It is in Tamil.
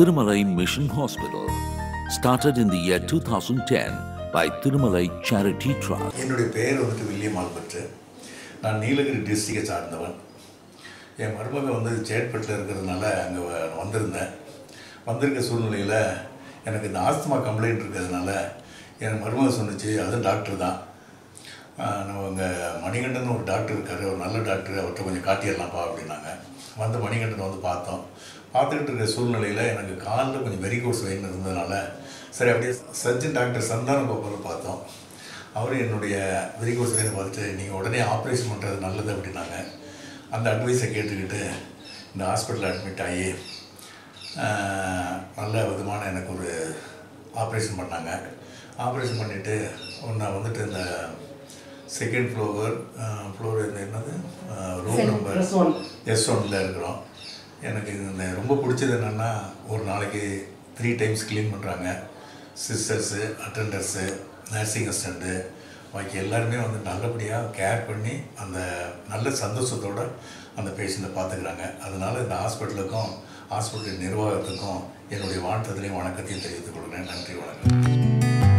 Tirumalai Mission Hospital, started in the year 2010 by Tirumalai Charity Trust. என்னுடைய பெயர் வந்துட்டு வில்லியம் ஆல்பர்ட்டு நான் நீலகிரி டிஸ்ட்ரிக்டை சார்ந்தவன் என் மருமக வந்து சேட்பட்டில் இருக்கிறதுனால அங்கே வந்திருந்தேன் வந்திருக்க சூழ்நிலையில் எனக்கு இந்த ஆஸ்துமா கம்ப்ளைண்ட் இருக்கிறதுனால என் மருமக சொன்னுச்சு அதுவும் டாக்டர் தான் ஆஹ் நம்ம இங்கே மணிகண்டன் ஒரு டாக்டர் இருக்கார் ஒரு நல்ல டாக்டர் அவர்கிட்ட கொஞ்சம் காட்டிடலாம்ப்பா அப்படின்னாங்க வந்து மணிகண்டன் வந்து பார்த்தோம் பார்த்துக்கிட்டு இருக்க சூழ்நிலையில் எனக்கு காலில் கொஞ்சம் வெரிகோஸ் வெயின் இருந்ததுனால சரி அப்படியே சர்ஜன் டாக்டர் சந்தான கோபாலை பார்த்தோம் அவர் என்னுடைய வெரிகோஸ் வெயினை பார்த்துட்டு நீங்கள் உடனே ஆப்ரேஷன் பண்ணுறது நல்லது அப்படின்னாங்க அந்த அட்வைஸை கேட்டுக்கிட்டு இந்த ஹாஸ்பிட்டலில் அட்மிட் ஆகி ஆஹ், நல்ல விதமான எனக்கு ஒரு ஆப்ரேஷன் பண்ணாங்க ஆப்ரேஷன் பண்ணிவிட்டு நான் வந்துட்டு இந்த செகண்ட் ஃப்ளோர் ஃப்ளோர் என்னது ரூம் நம்பர் எஸ் ஒன்ல இருக்கிறோம் எனக்கு இந்த ரொம்ப பிடிச்சது என்னென்னா ஒரு நாளைக்கு த்ரீ டைம்ஸ் க்ளீன் பண்ணுறாங்க சிஸ்டர்ஸு அட்டண்டர்ஸு நர்சிங் அசிஸ்டண்ட்டு பாக்கி எல்லாருமே வந்து நல்லபடியாக கேர் பண்ணி அந்த நல்ல சந்தோஷத்தோட அந்த பேஷண்ட்டை பார்த்துக்கிறாங்க அதனால் இந்த ஹாஸ்பிட்டலுக்கும் ஹாஸ்பிட்டல் நிர்வாகத்துக்கும் என்னுடைய வாழ்த்தத்திலையும் வணக்கத்தையும் தெரிவித்துக் கொள்கிறேன் நன்றி வணக்கம்